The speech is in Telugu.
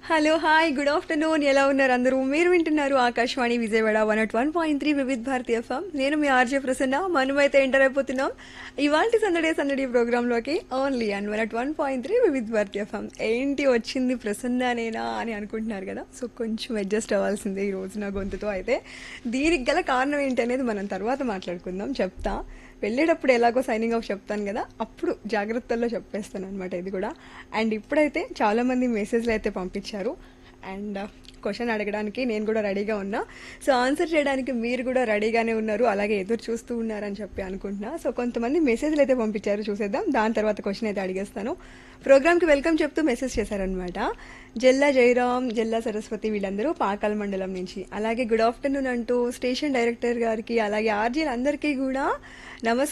హలో హాయ్ గుడ్ ఆఫ్టర్నూన్ ఎలా ఉన్నారు అందరూ మీరు వింటున్నారు Akashvani Vijayawada one at one point three Vividh Bharati FM నేను మీ ఆర్జే ప్రసన్న మనమైతే ఎంటర్ అయిపోతున్నాం ఇవాళ సందడే సందడి ప్రోగ్రాంలోకి only and one at one point three Vividh Bharati FM ఏంటి వచ్చింది ప్రసన్ననేనా అని అనుకుంటున్నారు కదా సో కొంచెం అడ్జస్ట్ అవ్వాల్సిందే ఈ రోజు నా గొంతుతో అయితే దీనికి గల కారణం ఏంటి అనేది మనం తర్వాత మాట్లాడుకుందాం చెప్తా వెళ్ళేటప్పుడు ఎలాగో సైనింగ్ ఆఫ్ చెప్తాను కదా అప్పుడు జాగ్రత్తల్లో చెప్పేస్తాను అనమాట ఇది కూడా అండ్ ఇప్పుడైతే చాలామంది మెసేజ్లు అయితే పంపించారు అండ్ క్వశ్చన్ అడగడానికి నేను కూడా రెడీగా ఉన్నా సో ఆన్సర్ చేయడానికి మీరు కూడా రెడీగానే ఉన్నారు అలాగే ఎదురు చూస్తూ ఉన్నారని చెప్పి అనుకుంటున్నా సో కొంతమంది మెసేజ్లు అయితే పంపించారు చూసేద్దాం దాని తర్వాత క్వశ్చన్ అయితే అడిగేస్తాను ప్రోగ్రామ్కి వెల్కమ్ చెప్తూ మెసేజ్ చేశారనమాట జల్లా జయరామ్ జల్లా సరస్వతి వీళ్ళందరూ పాకాల మండలం నుంచి అలాగే గుడ్ ఆఫ్టర్నూన్ అంటూ స్టేషన్ డైరెక్టర్ గారికి అలాగే ఆర్జీలందరికీ కూడా నమస్కారం